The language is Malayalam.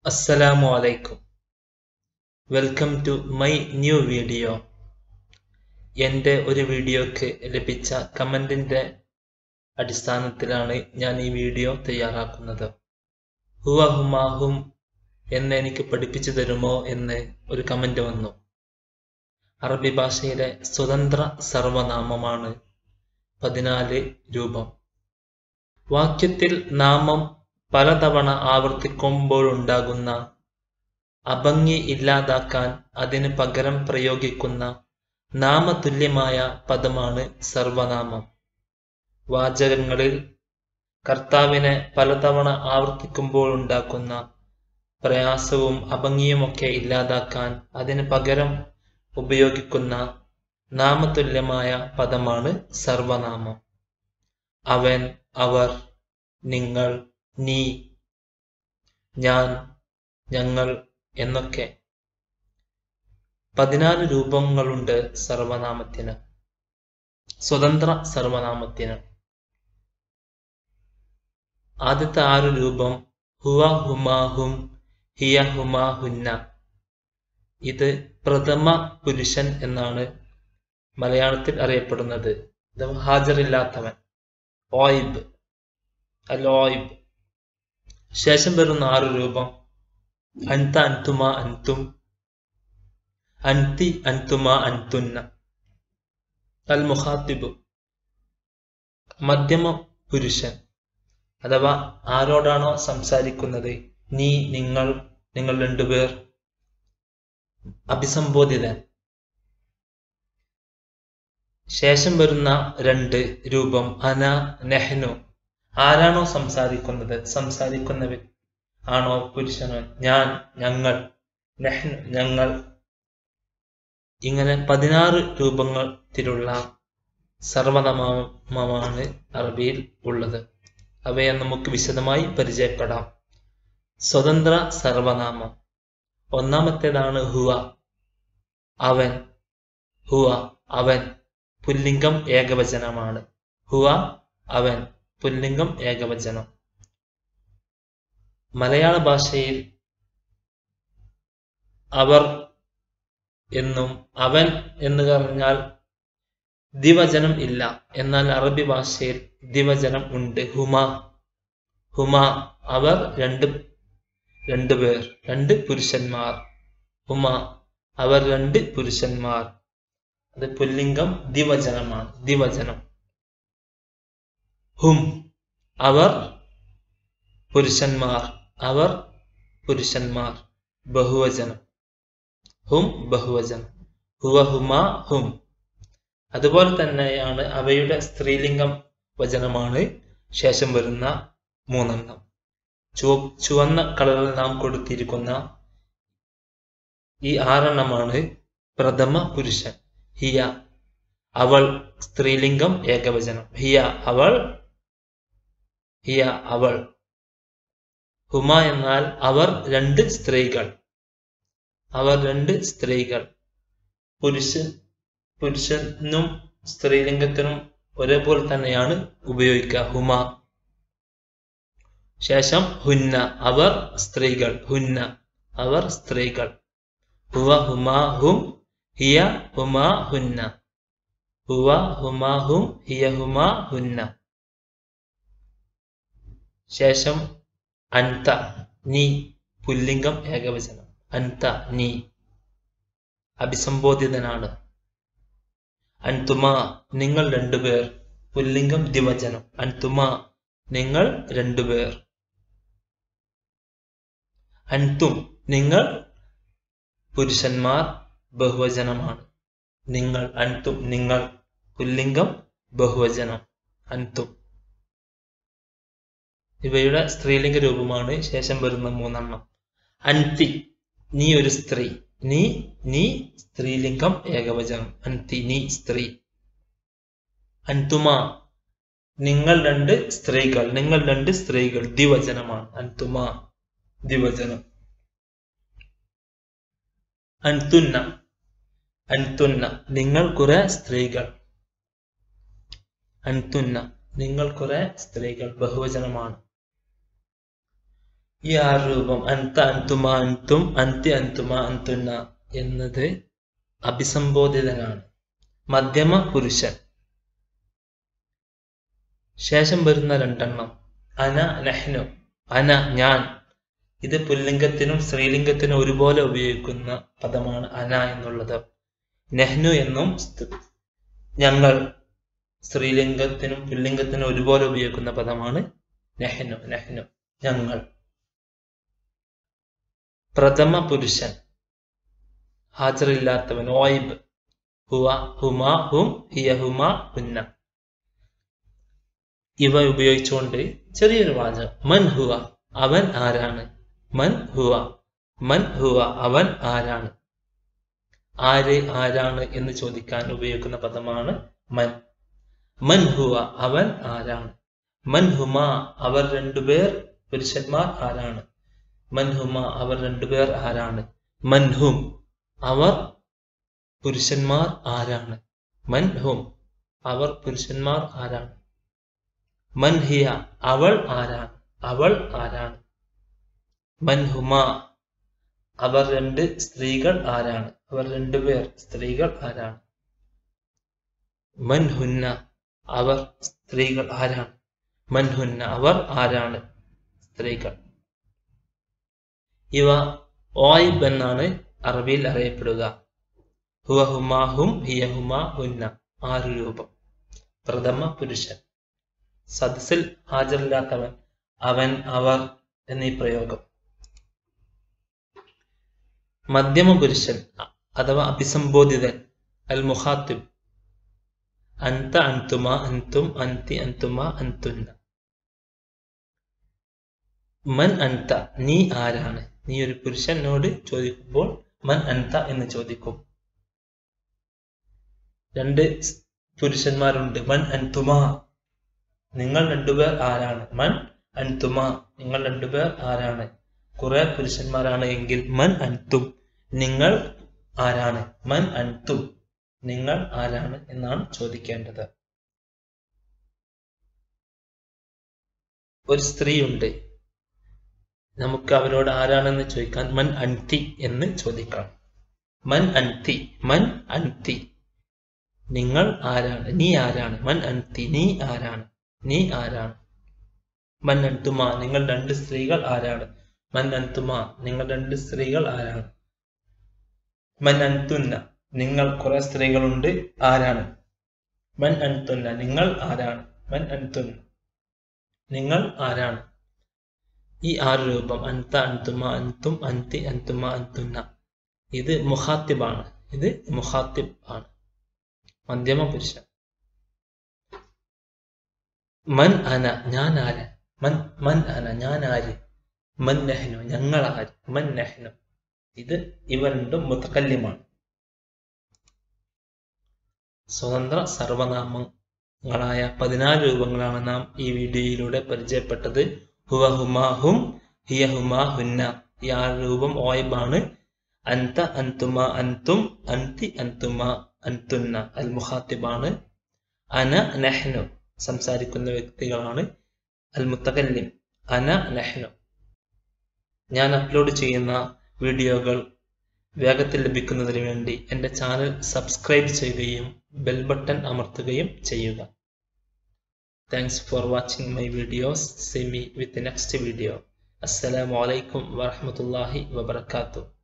അസ്സലാമു അലൈക്കും welcome to my new video എൻ്റെ ഒരു വീഡിയോക്ക് ലഭിച്ച കമൻറ്റിൻ്റെ അടിസ്ഥാനത്തിലാണ് ഞാൻ ഈ വീഡിയോ തയ്യാറാക്കുന്നത് ഹുവ ഹുമാഹും എന്ന് എനിക്ക് പഠിപ്പിച്ചു തരുമോ എന്ന് ഒരു കമൻ്റ് വന്നു അറബി ഭാഷയിലെ സ്വതന്ത്ര സർവനാമമാണ് പതിനാല് രൂപം വാക്യത്തിൽ നാമം പലതവണ ആവർത്തിക്കുമ്പോഴുണ്ടാകുന്ന അഭംഗി ഇല്ലാതാക്കാൻ അതിന് പകരം പ്രയോഗിക്കുന്ന നാമതുല്യമായ പദമാണ് സർവനാമം വാചകങ്ങളിൽ കർത്താവിനെ പലതവണ ആവർത്തിക്കുമ്പോഴുണ്ടാക്കുന്ന പ്രയാസവും അഭംഗിയുമൊക്കെ ഇല്ലാതാക്കാൻ അതിന് പകരം ഉപയോഗിക്കുന്ന നാമതുല്യമായ പദമാണ് സർവനാമം അവൻ അവർ നിങ്ങൾ നീ ഞാൻ ഞങ്ങൾ എന്നൊക്കെ പതിനാല് രൂപങ്ങളുണ്ട് സർവനാമത്തിന് സ്വതന്ത്ര സർവനാമത്തിന് ആദ്യത്തെ ആറ് രൂപം ഹുവ ഹുമാഹും ഹിയ ഹുമാ ഹുന്ന ഇത് പ്രഥമ പുരുഷൻ എന്നാണ് മലയാളത്തിൽ അറിയപ്പെടുന്നത് ഇത് ഹാജറില്ലാത്തവൻ ഓയിബ് അലോയിബ് ശേഷം വരുന്ന ആറ് രൂപം അൻത അൻതുമ അൻതും അൻതി അൻതുമ അൻതുന്ന അൽ മുഖാത്തിബ് മധ്യമ പുരുഷൻ അഥവാ ആരോടാണോ സംസാരിക്കുന്നത് നീ നിങ്ങൾ നിങ്ങൾ രണ്ടുപേർ അഭിസംബോധിതൻ ശേഷം വരുന്ന രണ്ട് രൂപം അന നെഹ്നു ആരാണോ സംസാരിക്കുന്നത് സംസാരിക്കുന്നവൻ ആണോ പുരുഷനോ ഞാൻ ഞങ്ങൾ നെഹ്നു ഞങ്ങൾ ഇങ്ങനെ പതിനാറ് രൂപത്തിലുള്ള സർവനാമമാണ് അറബിയിൽ ഉള്ളത് അവയെ നമുക്ക് വിശദമായി പരിചയപ്പെടാം സ്വതന്ത്ര സർവനാമം ഒന്നാമത്തേതാണ് ഹുവ അവൻ ഹുവ അവൻ പുല്ലിംഗം ഏകവചനമാണ് ഹുവ അവൻ പുല്ലിംഗം ഏകവചനം മലയാള ഭാഷയിൽ അവർ എന്നും അവൻ എന്ന് പറഞ്ഞാൽ ദിവചനം ഇല്ല എന്നാൽ അറബി ഭാഷയിൽ ദിവചനം ഉണ്ട് ഹുമ ഹുമ അവർ രണ്ട് രണ്ടു പേർ രണ്ട് പുരുഷന്മാർ ഹുമ അവർ രണ്ട് പുരുഷന്മാർ അത് പുല്ലിംഗം ദിവചനമാണ് ദിവചനം ഹും അവർ പുരുഷന്മാർ അവർ പുരുഷന്മാർ ബഹുവചനം ഹും ബഹുവചനം ഹുവ ഹുമ ഹും അതുപോലെ തന്നെയാണ് അവയുടെ സ്ത്രീലിംഗം വചനമാണ് ശേഷം വരുന്ന മൂന്നെണ്ണം ചുവ ചുവന്ന കളറിൽ നാം കൊടുത്തിരിക്കുന്ന ഈ ആറെണ്ണമാണ് പ്രഥമ പുരുഷൻ ഹിയ അവൾ സ്ത്രീലിംഗം ഏകവചനം ഹിയ അവൾ ഹിയ അവൾ ഹുമ എന്നാൽ അവർ രണ്ട് സ്ത്രീകൾ അവർ രണ്ട് സ്ത്രീകൾ പുരുഷൻ പുരുഷനും സ്ത്രീലിംഗത്തിനും ഒരേപോലെ തന്നെയാണ് ഉപയോഗിക്കുക ഹുമ ശേഷം ഹുന്ന അവർ സ്ത്രീകൾ ഹുന്ന അവർ സ്ത്രീകൾ ഹുവ ഹുമാ ഹും ഹിയ ഹുമാ ഹുന്ന ഹുവ ഹുമാ ഹും ഹിയ ഹുമാ ഹുന്ന ശേഷം അൻത നീ പുല്ലിംഗം ഏകവചനം അൻത നീ അഭിസംബോധിതനാണ് അൻതുമ നിങ്ങൾ രണ്ടുപേർ പുല്ലിംഗം ദിവചനം അൻതുമ നിങ്ങൾ രണ്ടുപേർ അൻതും നിങ്ങൾ പുരുഷന്മാർ ബഹുവചനമാണ് നിങ്ങൾ അൻതും നിങ്ങൾ പുല്ലിംഗം ബഹുവചനം അൻതും ഇവയുടെ സ്ത്രീലിംഗ രൂപമാണ് ശേഷം വരുന്ന മൂന്നെണ്ണം അൻതി നീ ഒരു സ്ത്രീ നീ നീ സ്ത്രീലിംഗം ഏകവചനം അൻതി നീ സ്ത്രീ അൻതുമ നിങ്ങൾ രണ്ട് സ്ത്രീകൾ നിങ്ങൾ രണ്ട് സ്ത്രീകൾ ദിവചനമാണ് അൻതുമ ദിവചനം അൻതുന്ന അൻതുന്ന നിങ്ങൾ കുറെ സ്ത്രീകൾ അൻതുന്ന നിങ്ങൾ കുറെ സ്ത്രീകൾ ബഹുവചനമാണ് ഈ ആ രൂപം അൻത അൻതുമ അൻതും അന്തി അൻതുമ അൻതുന്ന എന്നത് അഭിസംബോധിതനാണ് മധ്യമ പുരുഷൻ ശേഷം വരുന്ന രണ്ടെണ്ണം അന നഹ്നു അന ഞാൻ ഇത് പുല്ലിംഗത്തിനും സ്ത്രീലിംഗത്തിനും ഒരുപോലെ ഉപയോഗിക്കുന്ന പദമാണ് അന എന്നുള്ളത് നെഹ്നു എന്നും സ്ത്- ഞങ്ങൾ സ്ത്രീലിംഗത്തിനും പുല്ലിംഗത്തിനും ഒരുപോലെ ഉപയോഗിക്കുന്ന പദമാണ് നെഹ്നു നെഹ്നു ഞങ്ങൾ പ്രഥമ പുരുഷൻ ഹാജറില്ലാത്തവൻ ഓയിബ് ഹുവ ഹുമ ഹും ഹിയ ഹുമ ഹുന്ന ഇവ ഉപയോഗിച്ചുകൊണ്ട് ചെറിയൊരു വാചകം മൻ ഹുവ അവൻ ആരാണ് മൻ ഹുവ മൻ ഹുവ അവൻ ആരാണ് ആര് ആരാണ് എന്ന് ചോദിക്കാൻ ഉപയോഗിക്കുന്ന പദമാണ് മൻ മൻ ഹുവ അവൻ ആരാണ് മൻ ഹുമ അവർ രണ്ടുപേർ പുരുഷന്മാർ ആരാണ് മൻ ഹുമ അവർ രണ്ടുപേർ ആരാണ് മൻ ഹും അവർ പുരുഷന്മാർ ആരാണ് മൻ ഹും അവർ പുരുഷന്മാർ ആരാണ് മൻ ഹിയ അവൾ ആരാണ് അവൾ ആരാണ് മൻ ഹുമ അവർ രണ്ട് സ്ത്രീകൾ ആരാണ് അവർ രണ്ടുപേർ സ്ത്രീകൾ ആരാണ് മൻ ഹുന്ന അവർ സ്ത്രീകൾ ആരാണ് മൻ ഹുന്ന അവർ ആരാണ് സ്ത്രീകൾ ഇവ ഓയിബ് എന്നാണ് അറബിയിൽ അറിയപ്പെടുക ഹുവ ഹുമാ ഹും ഹിയ ഹുമാ ഹുന്ന ആറ് രൂപം പ്രഥമ പുരുഷൻ സദസ്സിൽ ഹാജരില്ലാത്തവൻ അവൻ അവർ എന്നീ പ്രയോഗം മധ്യമ പുരുഷൻ അഥവാ അഭിസംബോധിതൻ അൽ മുഹാത്തിബ് അന്ത അന്തുമ അന്തും അന്തി അന്തുമ അന്തുന്ന മൻ അന്ത നീ ആരാണ് നീ ഒരു പുരുഷനോട് ചോദിക്കുമ്പോൾ മൻ അന്ത എന്ന് ചോദിക്കും രണ്ട് സ് പുരുഷന്മാരുണ്ട് മൻ അൻതുമ നിങ്ങൾ രണ്ടുപേർ ആരാണ് മൻ അൻതുമ നിങ്ങൾ രണ്ടുപേർ ആരാണ് കുറെ പുരുഷന്മാരാണ് എങ്കിൽ മൻ അൻതും നിങ്ങൾ ആരാണ് മൻ അൻതും നിങ്ങൾ ആരാണ് എന്നാണ് ചോദിക്കേണ്ടത് ഒരു സ്ത്രീയുണ്ട് നമുക്ക് അവരോട് ആരാണെന്ന് ചോദിക്കാൻ മൻ അൻതി എന്ന് ചോദിക്കണം മൻ അൻതി മൻ അൻതി നിങ്ങൾ ആരാണ് നീ ആരാണ് മൻ അൻതി നീ ആരാണ് നീ ആരാണ് മൻ അൻതുമ നിങ്ങൾ രണ്ട് സ്ത്രീകൾ ആരാണ് മൻ അൻതുമ നിങ്ങൾ രണ്ട് സ്ത്രീകൾ ആരാണ് മൻ അൻതുന്ന നിങ്ങൾ കുറെ സ്ത്രീകളുണ്ട് ആരാണ് മൻ അൻതുന്ന നിങ്ങൾ ആരാണ് മൻ അൻതുന്ന നിങ്ങൾ ആരാണ് ഈ ആറ് രൂപം അൻത അൻതുമ അൻതും അന്തി അൻതുമ അൻതുന്ന ഇത് മുഹാത്തിബാണ് ഇത് മുഹാത്തിബ് ആണ് മധ്യമ പുരുഷൻ മൻ അന ഞാൻ ആര് മൻ മൻ അന ഞാൻ ആര് മൻ നെഹ്നു ഞങ്ങൾ ആര് മൻ നെഹ്നു ഇത് ഇവ രണ്ടും മുത്തക്കല്യമാണ് സ്വതന്ത്ര സർവനാമങ്ങളായ പതിനാല് രൂപങ്ങളാണ് നാം ഈ വീഡിയോയിലൂടെ പരിചയപ്പെട്ടത് ഹുവ ഹുമാ ഹും ഹിയ ഹുമാ ഹുന്ന ഈ ആറ് രൂപം ഓയബാണ് അന്ത അന്തുമ അന്തും അന്തി അന്തുമ അന്തുന്ന അൽ മുഹാത്തിബാണ് അന നെഹ്നു സംസാരിക്കുന്ന വ്യക്തികളാണ് അൽ മുത്തകല്ലിം അന നെഹ്നു ഞാൻ അപ്ലോഡ് ചെയ്യുന്ന വീഡിയോകൾ വേഗത്തിൽ ലഭിക്കുന്നതിന് വേണ്ടി എൻ്റെ ചാനൽ സബ്സ്ക്രൈബ് ചെയ്യുകയും ബെൽ ബട്ടൺ അമർത്തുകയും ചെയ്യുക thanks for watching my videos see me with next video അസ്സലാമു അലൈക്കും വറഹമത്തല്ലാഹി വബർക്കാത്തു